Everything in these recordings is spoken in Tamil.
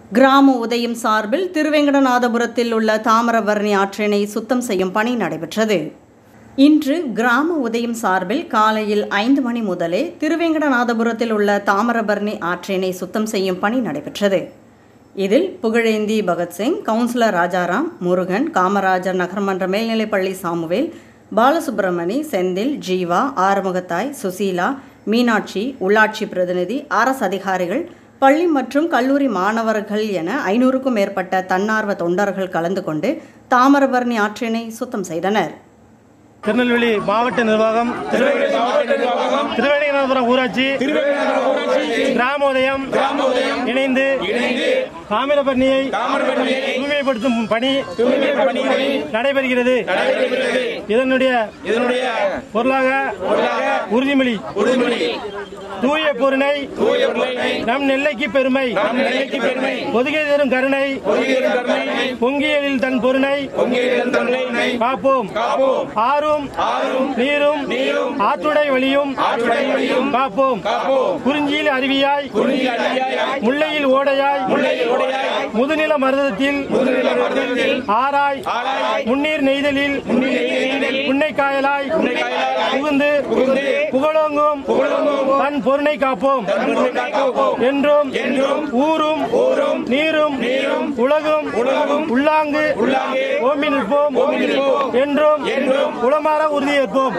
கிராம உதயம் சார்பில் திருவேங்கடநாதபுரத்தில் உள்ள தாமிரபரணி ஆற்றினை சுத்தம் செய்யும் பணி நடைபெற்றது இன்று கிராம உதயம் சார்பில் காலையில் ஐந்து மணி முதலே திருவேங்கடநாதபுரத்தில் உள்ள தாமிரபரணி ஆற்றினை சுத்தம் செய்யும் பணி நடைபெற்றது இதில் புகழேந்தி பகத்சிங் கவுன்சிலர் ராஜாராம் முருகன் காமராஜர் நகர்மன்ற மேல்நிலைப்பள்ளி சாமுவேல் பாலசுப்பிரமணி செந்தில் ஜீவா ஆறுமுகத்தாய் சுசீலா மீனாட்சி உள்ளாட்சி பிரதிநிதி அரசு அதிகாரிகள் பள்ளி மற்றும் கல்லூரி மாணவர்கள் என ஐநூறுக்கும் மேற்பட்ட தன்னார்வ தொண்டர்கள் கலந்து கொண்டு தாமிரபரணி ஆற்றினை சுத்தம் செய்தனர் திருநெல்வேலி மாவட்ட நிர்வாகம் திருவேணிகநாதபுரம் ஊராட்சி கிராமோதயம் இணைந்து தாமிரபரணியை தூய்மைப்படுத்தும் பணி நடைபெறுகிறது இதனுடைய பொருளாக உறுதிமொழி தூய பொருணை நம் நெல்லைக்கு பெருமை ஒதுகை தரும் கருணை பொங்கியலில் தன் பொருணை காப்போம் ஆறும் நீரும் ஆற்றுடை வழியும் காப்போம் குறிஞ்சியில் அருவியாய் முல்லையில் ஓடையாய் முதுநில மருதத்தில் ஆராய் முன்னீர் நெய்தலில் புன்னை காயலாய் புகுந்து புகழோங்கும் தன் பொருணை காப்போம் என்றும் ஊரும் நீரும் உலகும் உள்ளாங்கு ஓம்பி நிற்போம் என்றும் உளமாற உறுதியேற்போம்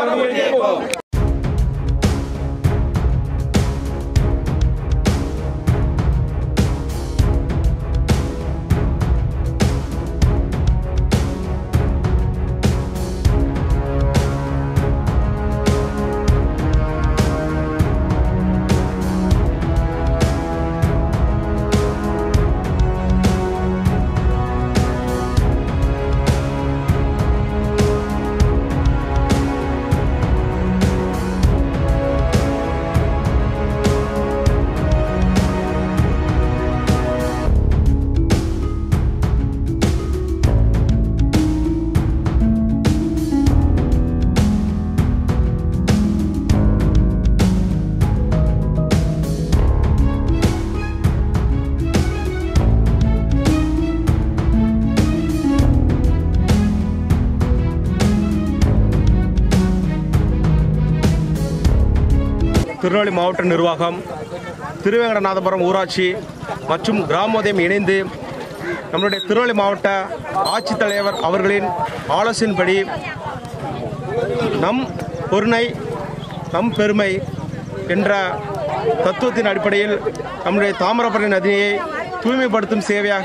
திருநெல்வேலி மாவட்ட நிர்வாகம் திருவேங்கடநாதபுரம் ஊராட்சி மற்றும் கிராமோதயம் இணைந்து நம்மளுடைய திருநெல்வேலி மாவட்ட ஆட்சித்தலைவர் அவர்களின் ஆலோசனைப்படி நம் பொருணை நம் பெருமை என்ற தத்துவத்தின் அடிப்படையில் நம்முடைய தாமிரபரணி நதியை தூய்மைப்படுத்தும் சேவையாக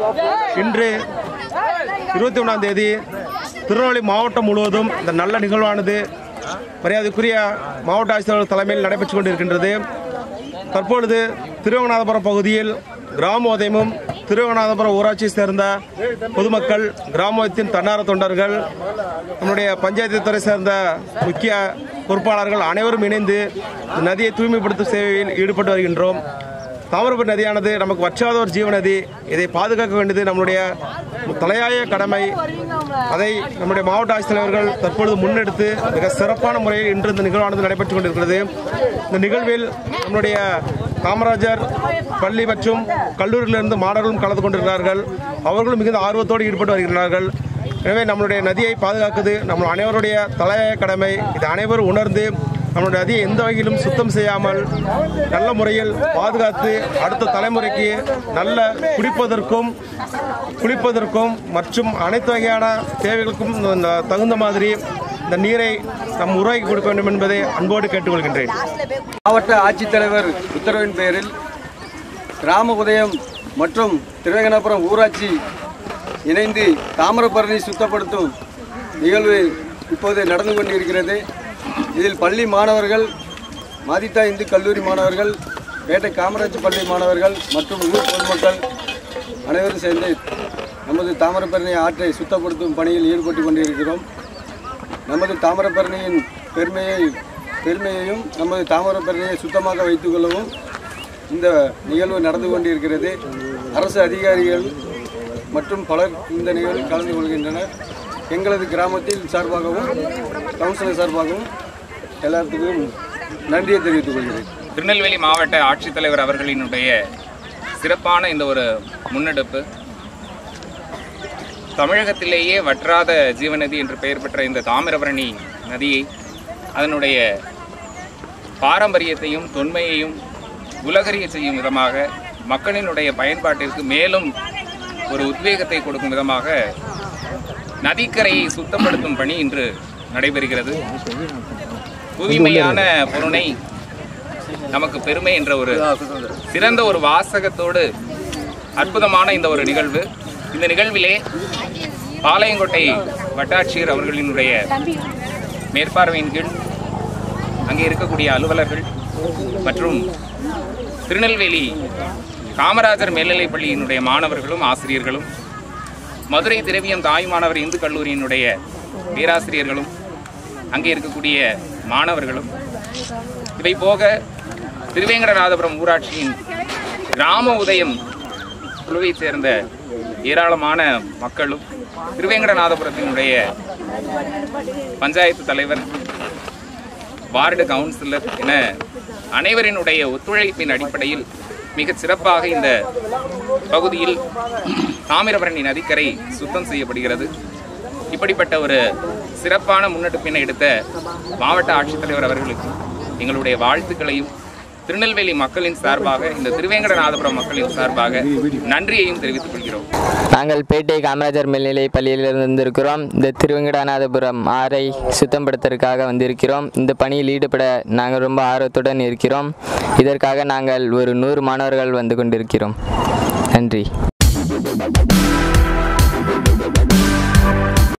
இன்று இருபத்தி ஒன்றாம் தேதி திருநெல்வேலி மாவட்டம் முழுவதும் இந்த நல்ல நிகழ்வானது மரியாதைக்குரிய மாவட்ட ஆட்சித்தலைவர் தலைமையில் நடைபெற்றுக் கொண்டிருக்கின்றது தற்பொழுது திருவங்கநாதபுரம் பகுதியில் கிராமோதயமும் திருவங்கநாதபுரம் ஊராட்சியை சேர்ந்த பொதுமக்கள் கிராமத்தின் தன்னார தொண்டர்கள் நம்முடைய பஞ்சாயத்து துறை சேர்ந்த முக்கிய பொறுப்பாளர்கள் அனைவரும் இணைந்து இந்த நதியை தூய்மைப்படுத்தும் சேவையில் ஈடுபட்டு வருகின்றோம் தாமிரபரணி நதியானது நமக்கு வற்றாத ஒரு ஜீவநதி இதை பாதுகாக்க வேண்டியது நம்மளுடைய தலையாய கடமை அதை நம்முடைய மாவட்ட ஆட்சித்தலைவர்கள் தற்பொழுது முன்னெடுத்து மிக சிறப்பான முறையில் இன்று இந்த நிகழ்வானது நடைபெற்றுக் கொண்டிருக்கிறது இந்த நிகழ்வில் நம்முடைய காமராஜர் பள்ளி மற்றும் கல்லூரியிலிருந்து மாணவர்களும் கலந்து கொண்டிருக்கிறார்கள் அவர்களும் மிகுந்த ஆர்வத்தோடு ஈடுபட்டு வருகிறார்கள் எனவே நம்மளுடைய நதியை பாதுகாக்குது நம்ம அனைவருடைய தலையாய கடமை இதை அனைவரும் உணர்ந்து நம்மளுடைய நதியை எந்த வகையிலும் சுத்தம் செய்யாமல் நல்ல முறையில் பாதுகாத்து அடுத்த தலைமுறைக்கு நல்ல குடிப்பதற்கும் குளிப்பதற்கும் மற்றும் அனைத்து வகையான தேவைகளுக்கும் இந்த தகுந்த மாதிரி இந்த நீரை நம் உருவாக்கி கொடுக்க வேண்டும் என்பதை அன்போடு கேட்டுக்கொள்கின்றேன் மாவட்ட ஆட்சித்தலைவர் உத்தரவின் பெயரில் கிராம உதயம் மற்றும் திருவேங்கனாபுரம் ஊராட்சி இணைந்து தாமிரபரணி சுத்தப்படுத்தும் நிகழ்வு இப்போது நடந்து கொண்டிருக்கிறது இதில் பள்ளி மாணவர்கள் மாதித்தா இந்து கல்லூரி மாணவர்கள் பேட்டை காமராஜ் பள்ளி மாணவர்கள் மற்றும் ஊர் பொதுமக்கள் அனைவரும் சேர்ந்து நமது தாமிரபரணி ஆற்றை சுத்தப்படுத்தும் பணியில் ஈடுபட்டு கொண்டிருக்கிறோம் நமது தாமிரபரணியின் பெருமையை பெருமையையும் நமது தாமிரபரணியை சுத்தமாக வைத்துக் கொள்ளவும் இந்த நிகழ்வு நடந்து கொண்டிருக்கிறது அரசு அதிகாரிகள் மற்றும் பலர் இந்த நிகழ்வில் கலந்து கொள்கின்றனர் எங்களது கிராமத்தில் சார்பாகவும் கவுன்சிலர் சார்பாகவும் எல்லாத்துக்கும் நன்றியை தெரிவித்துக் கொள்கிறேன் திருநெல்வேலி மாவட்ட ஆட்சித்தலைவர் அவர்களினுடைய சிறப்பான இந்த ஒரு முன்னெடுப்பு தமிழகத்திலேயே வற்றாத ஜீவநதி என்று பெயர் பெற்ற இந்த தாமிரபரணி நதியை அதனுடைய பாரம்பரியத்தையும் தொன்மையையும் உலகறிய செய்யும் விதமாக மக்களினுடைய பயன்பாட்டிற்கு மேலும் ஒரு உத்வேகத்தை கொடுக்கும் விதமாக நதிக்கரையை சுத்தப்படுத்தும் பணி இன்று நடைபெறுகிறது தூய்மையான பொருணை நமக்கு பெருமை என்ற ஒரு சிறந்த ஒரு வாசகத்தோடு அற்புதமான இந்த ஒரு நிகழ்வு இந்த நிகழ்விலே பாளையங்கோட்டை வட்டாட்சியர் அவர்களினுடைய மேற்பார்வையின் கீழ் அங்கே இருக்கக்கூடிய அலுவலர்கள் மற்றும் திருநெல்வேலி காமராஜர் மேல்நிலைப் பள்ளியினுடைய மாணவர்களும் ஆசிரியர்களும் மதுரை திரவியம் தாய்மானவர் இந்து கல்லூரியினுடைய பேராசிரியர்களும் அங்கே இருக்கக்கூடிய மாணவர்களும் இவை போக திருவேங்கடநாதபுரம் ஊராட்சியின் கிராம உதயம் குழுவைச் சேர்ந்த ஏராளமான மக்களும் திருவேங்கடநாதபுரத்தினுடைய பஞ்சாயத்து தலைவர் வார்டு கவுன்சிலர் என அனைவரினுடைய ஒத்துழைப்பின் அடிப்படையில் மிகச் சிறப்பாக இந்த பகுதியில் தாமிரபரணி நதிக்கரை சுத்தம் செய்யப்படுகிறது இப்படிப்பட்ட ஒரு சிறப்பான முன்னெடுப்பினை எடுத்த மாவட்ட ஆட்சித்தலைவர் அவர்களுக்கு எங்களுடைய வாழ்த்துக்களையும் திருநெல்வேலி மக்களின் சார்பாக இந்த திருவேங்கடநாதபுரம் மக்களின் சார்பாக நன்றியையும் தெரிவித்துக் கொள்கிறோம் நாங்கள் பேட்டை காமராஜர் மேல்நிலை பள்ளியில் இருந்திருக்கிறோம் இந்த திருவெங்கடாநாதபுரம் ஆறை சுத்தப்படுத்துறதுக்காக வந்திருக்கிறோம் இந்த பணியில் ஈடுபட நாங்கள் ரொம்ப ஆர்வத்துடன் இருக்கிறோம் இதற்காக நாங்கள் ஒரு நூறு மாணவர்கள் வந்து கொண்டிருக்கிறோம் நன்றி